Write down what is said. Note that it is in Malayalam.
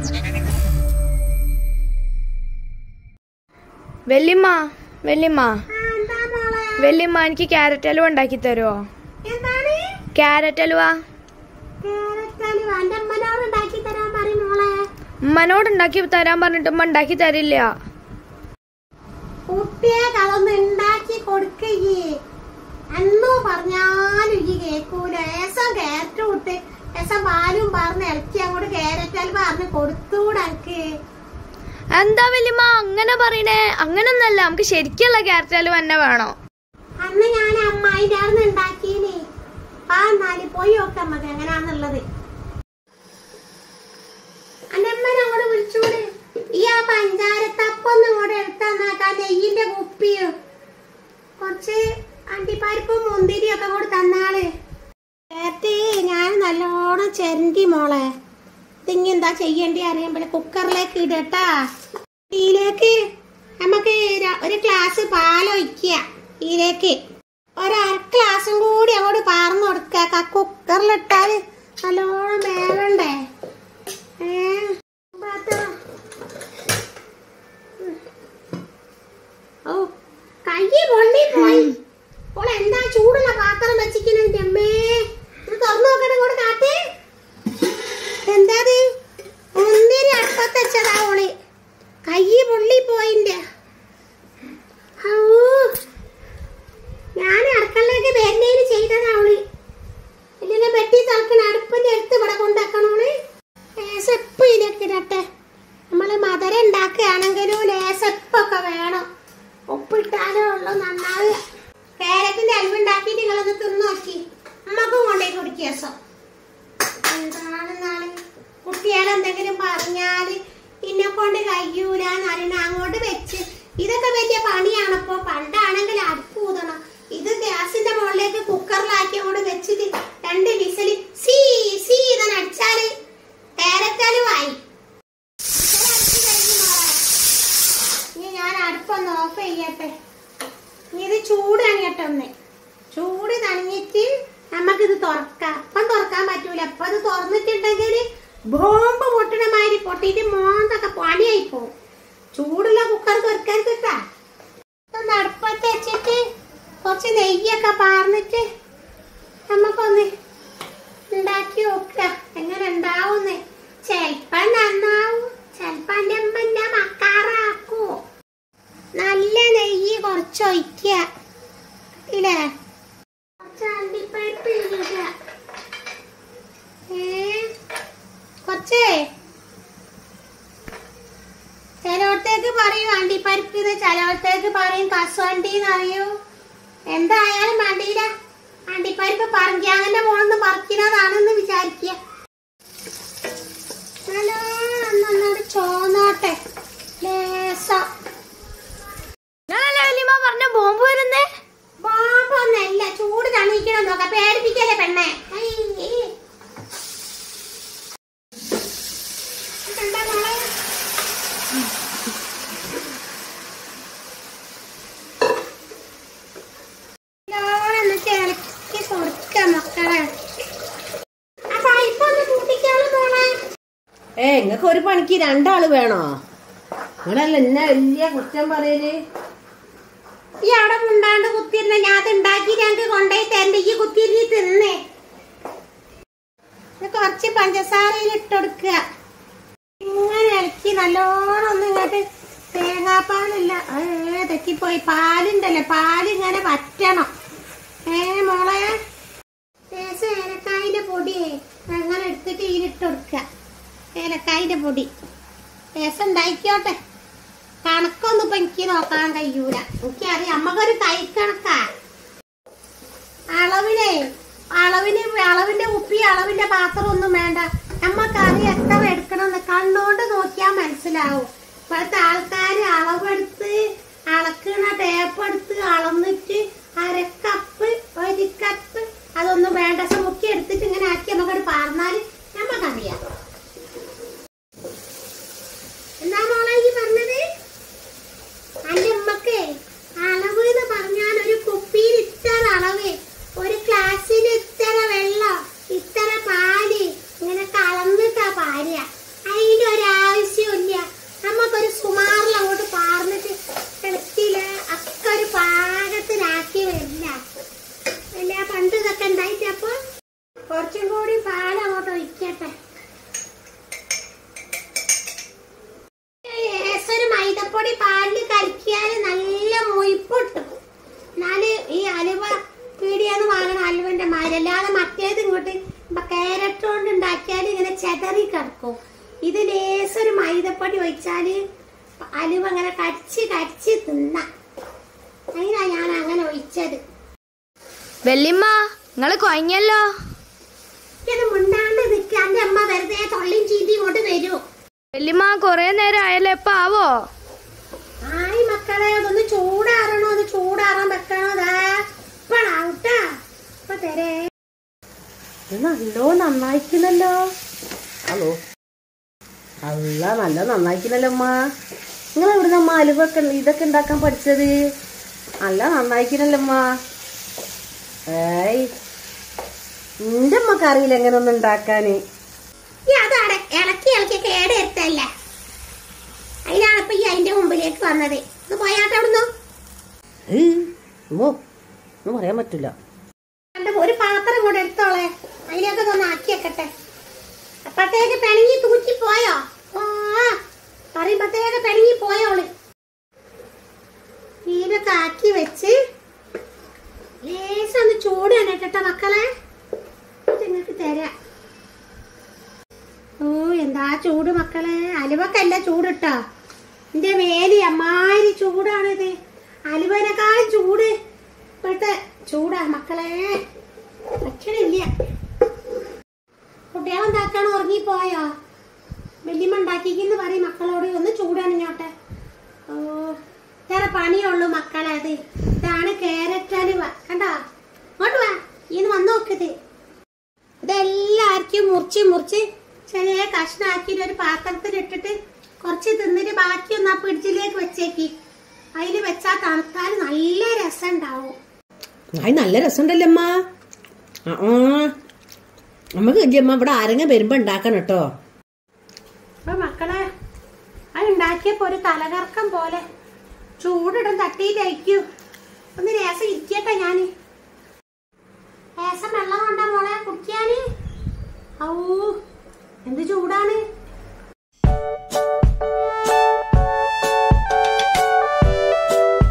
വെല്ലിമ്മ വെല്ലിമ്മ ആ, എന്താ മോളെ വെല്ലിമ്മ എനിക്ക് ക്യാരറ്റ് ഹലുവ ഉണ്ടാക്കി തരുമോ എന്താണ് ക്യാരറ്റ് ഹലുവ ക്യാരറ്റ് ഹലുവ എന്റെ അമ്മനോട് ഉണ്ടാക്കി തരാൻ പറയും മോളെ ഉമ്മനോട് ഉണ്ടാക്കി തരാൻ പറഞ്ഞിട്ട് ഉമ്മ ഉണ്ടാക്കി തരില്ല കുട്ടിയെ അതൊന്ന് ഉണ്ടാക്കി കൊടുക്കേ എന്നോ പറഞ്ഞാലും ഈ കേക്കൂല ഏസം ക്യാരറ്റ് വിട്ട് ഏസം പാലും പറഞ്ഞ് ഇളക്കി അങ്ങോട്ട് ക്യാരറ്റ് ഹലുവ പറഞ്ഞ് കൊടുത്തൂടെ എനിക്ക് എന്താ വെല്ലിമ്മ അങ്ങനെ പറയണേ അങ്ങനൊന്നല്ല നമുക്ക് ശരിക്കുള്ള ക്യാരറ്റ് ഹലുവ തന്നെ വേണോ അന്ന് ഞാൻ അമ്മായിന്റെ അവിടെ ഉണ്ടാക്കീനി ആ എന്നാല് പോയി നോക്കാം നമുക്ക് എങ്ങനെയാന്നുള്ളത് അന്റെ അമ്മനെ അങ്ങോട്ട് വിളിച്ചൂടെ ഈ ആ പഞ്ചാരത്തപ്പൊന്നും ഇങ്ങോട്ട് എടുത്തന്നാക്കാ നെയ്യിന്റെ കുപ്പിയും കുറച്ച് അണ്ടിപ്പരിപ്പും മുന്തിരിയും ഒക്കെ കൂടി തന്നാള് നേരത്തെ ഞാൻ നല്ലോണം ചെരണ്ടി മോളെ ഇതിങ്ങി എന്താ ചെയ്യേണ്ടി അറിയുമ്പോൾ കുക്കറിലേക്ക് ഇടട്ടാ ഇതിലേക്ക് നമുക്ക് ര- ഒരു ഗ്ലാസ് പാലൊഴിക്കുക ഇതിലേക്ക് ഒരു അര ഗ്ലാസും കൂടി അങ്ങോട്ട് പാർന്നു കൊടുക്കുക കുക്കറിലിട്ടാല് നല്ലോണം വേവണ്ടേ ഏ ബാത്താ. ഉം. ഓ കൈ പൊള്ളി പോയി അപ്പോൾ എന്താ ചൂടുള്ള പാത്രം വെച്ചിരിക്കുന്നതിന്റെ അമ്മേ ഇത് തുറന്നു നോക്കട്ടെ ഇങ്ങോട്ട് കാട്ടേ എന്താ ഇത്? മുന്തിരി അടുപ്പത്ത് വെച്ചതാ ഓള് കൈ പൊള്ളി പോയിന്റെ ഞാൻ അടുക്കളയിലേക്ക് വരുന്നതിന് ചെയ്തതാ അവള് ഇല്ലെങ്കിൽ വെട്ടി തളക്കണ അടുപ്പിന്റെ അടുത്ത് ഇവിടെ കൊണ്ടാക്കണോള് ലേസപ്പ് ഇതിലേക്ക് ഇടട്ടെ നമ്മള് മധുരം ഉണ്ടാക്കുകയാണെങ്കിലും ലേസപ്പൊക്കെ വേണം ഉപ്പിട്ടാലേ ഉള്ളൂ നന്നാവുക കേരത്തിന്റെ അൽവ് ഉണ്ടാക്കിയിട്ട് നിങ്ങളൊന്ന് തിന്നു നോക്കി അമ്മക്കും കൊണ്ടേ കുടിക്കുക രസം എന്താണെന്നാണ് കുട്ടികൾ എന്തെങ്കിലും പറഞ്ഞാല് ഇന്നെ കൊണ്ട് കഴിയൂലെന്ന് അറിയണ അങ്ങോട്ട് വെച്ച് ഇതൊക്കെ വലിയ പണിയാണിപ്പോ പണ്ടാണെങ്കിൽ അടുപ്പ് ഊതണം ഇത് ഗ്യാസിന്റെ മുകളിലേക്ക് കുക്കറിലാക്കി അങ്ങോട്ട് വെച്ചിട്ട് രണ്ട് വിസല് സീ സീ ഇതെന്ന് അടിച്ചാല് കേരറ്റാലുമായി ഇനി ഞാൻ അടുപ്പൊന്ന് ഓഫ് ചെയ്യട്ടെ ഇനി ഇത് ചൂടാണ് കേട്ടോ ഒന്ന് ചൂട് നനഞ്ഞിട്ട് നമുക്കിത് തുറക്കാം അപ്പം തുറക്കാൻ പറ്റൂല അപ്പൊ അത് തുറന്നിട്ടുണ്ടെങ്കിൽ ബോംബ് പൊട്ടണ മാതിരി പൊട്ടിയിട്ട് മോന്തൊക്കെ പണിയായി പോകും ചൂടുള്ള കുക്കർ തുറക്കാൻ കിട്ടാ ഒന്ന് അടുപ്പത്ത് വെച്ചിട്ട് കുറച്ച് നെയ്യൊക്കെ പാർന്നിട്ട് നമുക്കൊന്ന് ഉണ്ടാക്കി നോക്കുക എങ്ങനെ ഉണ്ടാവുന്നേ ചെലപ്പോ നന്നാവും ചെലപ്പോ എന്റെ അമ്മ എന്നെ മക്കാറാക്കൂ നല്ല നെയ്യ് കുറച്ച് ഒഴിക്കുക ഇല്ലേ കുറച്ച് അണ്ടിപ്പരിപ്പ് ഇടുക ഏ കുറച്ചേ ചിലവത്തേക്ക് പറയും അണ്ടിപ്പരിപ്പ് ഇത് ചിലവത്തേക്ക് പറയും കസുവണ്ടി എന്നറിയൂ എന്തായാലും വേണ്ടിയില്ല അണ്ടിപ്പരിപ്പ് പറങ്കിയാങ്ങന്റെ മോളെന്ന് പറിക്കുന്നതാണെന്ന് വിചാരിക്കുക നല്ലോണം ഒന്നൊന്നോട് ചോന്നോട്ടെ ലേസം ഞാനല്ല വെല്ലിമ്മ പറഞ്ഞ ബോംബ് വരുന്നേ ബോംബൊന്നല്ല ചൂട് തണിക്കണം നോക്കാം പേടിപ്പിക്കല്ലേ പെണ്ണെ ഐ, ഈ. കണ്ടാ മോളെ? നല്ലോണം ഒന്ന് ഇളക്കി കൊടുക്ക മക്കളെ ആ പൈപ്പൊന്ന് കൂട്ടിക്കാള് മോളെ ഏ നിങ്ങക്ക് ഒരു പണിക്ക് രണ്ടാള് വേണോ നിങ്ങളല്ല എന്നെ വലിയ കുറ്റം പറയല് ഈ അവിടെ മുണ്ടാണ്ട് കുത്തിരുന്ന ഞാൻ അത് ഉണ്ടാക്കി ഞങ്ങൾക്ക് കൊണ്ടുപോയി തരണ്ട ഈ കുത്തിയിരുന്ന് തിന്നേ ഇത് കുറച്ച് പഞ്ചസാരയിൽ ഇട്ടുകൊടുക്കുക ഇങ്ങനെ ഇളക്കി നല്ലോണം ഒന്ന് ഇങ്ങോട്ട് തേങ്ങാപ്പാലില്ല ഏ തെറ്റിപ്പോയി പാലുണ്ടല്ലോ പാല് ഇങ്ങനെ വറ്റണം ഏ മോളെ ലേശം ഏലക്കായിന്റെ പൊടിയേ അങ്ങനെ എടുത്തിട്ട് ഇതിലിട്ട് കൊടുക്കുക ഏലക്കായിന്റെ പൊടി ലേശം ഉണ്ടായിക്കോട്ടെ കണക്കൊന്നും ഇപ്പൊ എനിക്ക് നോക്കാൻ കഴിയൂല എനിക്കറിയാം നമ്മക്കൊരു കൈ കണക്കാ അളവിനെ അളവിന് അളവിന്റെ കുപ്പി അളവിന്റെ പാത്രം ഒന്നും വേണ്ട നമ്മക്കറിയാം എത്ര എടുക്കണമെന്ന് കണ്ണോണ്ട് നോക്കിയാൽ മനസ്സിലാവും ഇപ്പോഴത്തെ ആൾക്കാർ അളവെടുത്ത് അളക്കണ ടേപ്പ് എടുത്ത് അളന്നിട്ട് അരക്കപ്പ് ഒരു കപ്പ് അതൊന്നും വേണ്ട പക്ഷെ മുക്കി എടുത്തിട്ട് ഇങ്ങനെ ആക്കി നമുക്കത് പറഞ്ഞാൽ നമുക്കറിയാം എന്താ മോളെ ഈ പറഞ്ഞത് അന്റെ ഉമ്മക്ക് അളവ് എന്ന് പറഞ്ഞാൽ ഒരു കുപ്പിയിൽ ഇത്ര അളവ് ഒരു ഗ്ലാസ്സിൽ ഇത്ര വെള്ളം ഇത്ര പാല് ഇങ്ങനെ കലർന്നിട്ടാ പാര്യ അതിന്റെ ഒരു കുറച്ചും കൂടി പാൽ അങ്ങോട്ട് ഒഴിക്കട്ടെ ലേശൊരു മൈദപ്പൊടി പാലിൽ കലക്കിയാൽ നല്ല മൊയ്പ്പിട്ടു എന്നാല് ഈ അലുവ പീടിയെന്ന് വാങ്ങണ അലുവന്റെ മാതിരി അല്ലാതെ മറ്റേത് ഇങ്ങോട്ട് കാരറ്റ് കൊണ്ട് ഉണ്ടാക്കിയാൽ ഇങ്ങനെ ചെതറി കിടക്കും ഇത് ലേശൊരു മൈദപ്പൊടി ഒഴിച്ചാല് അലുവ അങ്ങനെ കടിച്ച് കടിച്ച് തിന്നാം അതിനാ ഞാൻ അങ്ങനെ ഒഴിച്ചത് വെല്ലിമ്മ നിങ്ങള് കൊയഞ്ഞല്ലോ ഇത് മുണ്ടാണ്ട് നിൽക്കുക എന്റെ അമ്മ വെറുതെ തൊള്ളിയും ചീറ്റി ഇങ്ങോട്ട് വരൂ വെല്ലിമ്മ കൊറേ നേരം ആയല്ലോ എപ്പ ആവോ ആയി മക്കളെ അതൊന്ന് ചൂടാറണോ അത് ചൂടാറാൻ വെക്കണോ ദാ ഇപ്പഴാവട്ടാ ഇപ്പൊ തരേ ഇത് നല്ലോ നന്നായിക്കുന്നല്ലോ ഹലോ അല്ല നല്ല നന്നായിക്കുന്നല്ലോ അമ്മ നിങ്ങൾ എവിടുന്ന അമ്മ അലുവൊക്കെ ഇതൊക്കെ ഉണ്ടാക്കാൻ പഠിച്ചത് നല്ല നന്നായിക്കുന്നല്ലോ അമ്മ ഏയ് എന്റെ അമ്മക്ക് അറിയില്ല എങ്ങനെ ഒന്ന് ഉണ്ടാക്കാന് ഈ അത് അട- ഇളക്കി ഇളക്കി കേട് എടുത്തല്ലേ അതിനാണ് ഇപ്പൊ ഈ അതിന്റെ മുമ്പിലേക്ക് വന്നത് ഒന്ന് പോയാട്ടെ അവിടുന്ന് ഏയ്, അമ്മോ ഒന്നും പറയാൻ പറ്റില്ല കണ്ട ഒരു പാത്രം കൂടെ എടുത്തോളെ അതിലേക്ക് ഒന്ന് ആക്കി വെക്കട്ടെ അപ്പത്തേക്ക് പിണങ്ങി തൂക്കി പോയോ ആ പറയുമ്പത്തേക്ക് പിണങ്ങി പോയോള് ഇതൊക്കെ ആക്കി വെച്ച് ലേശം ഒന്ന് ചൂട് കണ്ടിട്ടോ മക്കളെ ഇത് നിങ്ങൾക്ക് തരാം ഓ എന്താ ചൂട് മക്കളെ അലുവക്കല്ല ചൂടിട്ടോ എന്റെ വേലി അമ്മാതിരി ചൂടാണിത് അലുവനേക്കാളും ചൂട് ഇപ്പോഴത്തെ ചൂടാ മക്കളെ ഭക്ഷണില്ല കുട്ടികളെന്താക്കാണ് ഉറങ്ങിപ്പോയോ വല്യമ്മ ഉണ്ടാക്കിക്കെന്ന് പറയും മക്കളോട് ഒന്ന് ചൂടണിഞ്ഞോട്ടെ ഓ വേറെ പണിയുള്ളൂ മക്കളെ അത് ഇതാണ് കേരറ്റ് അലുവ കണ്ടോ ഇങ്ങോട്ട് വാ ഇന്ന് വന്ന് നോക്കത് ഇതെല്ലാവർക്കും മുറിച്ച് മുറിച്ച് ചെറിയ കഷ്ണാക്കിയിട്ട് ഒരു പാത്രത്തിൽ ഇട്ടിട്ട് കുറച്ച് തിന്നിട്ട് ബാക്കിയൊന്ന് ആ പിടിച്ചിലേക്ക് വെച്ചേക്ക് അതിൽ വെച്ചാൽ തണുത്താൽ നല്ല രസം ഉണ്ടാവും അത് നല്ല രസമുണ്ടല്ലേ അമ്മ ആ ആ. നമുക്ക് അമ്മ ഇവിടെ ആരെങ്കിലും വരുമ്പോ ഉണ്ടാക്കണം കേട്ടോ അപ്പൊ മക്കളെ അത് ഉണ്ടാക്കിയപ്പോ ഒരു തലകറക്കം പോലെ ചൂടിടും തട്ടിയിട്ടയക്കൂ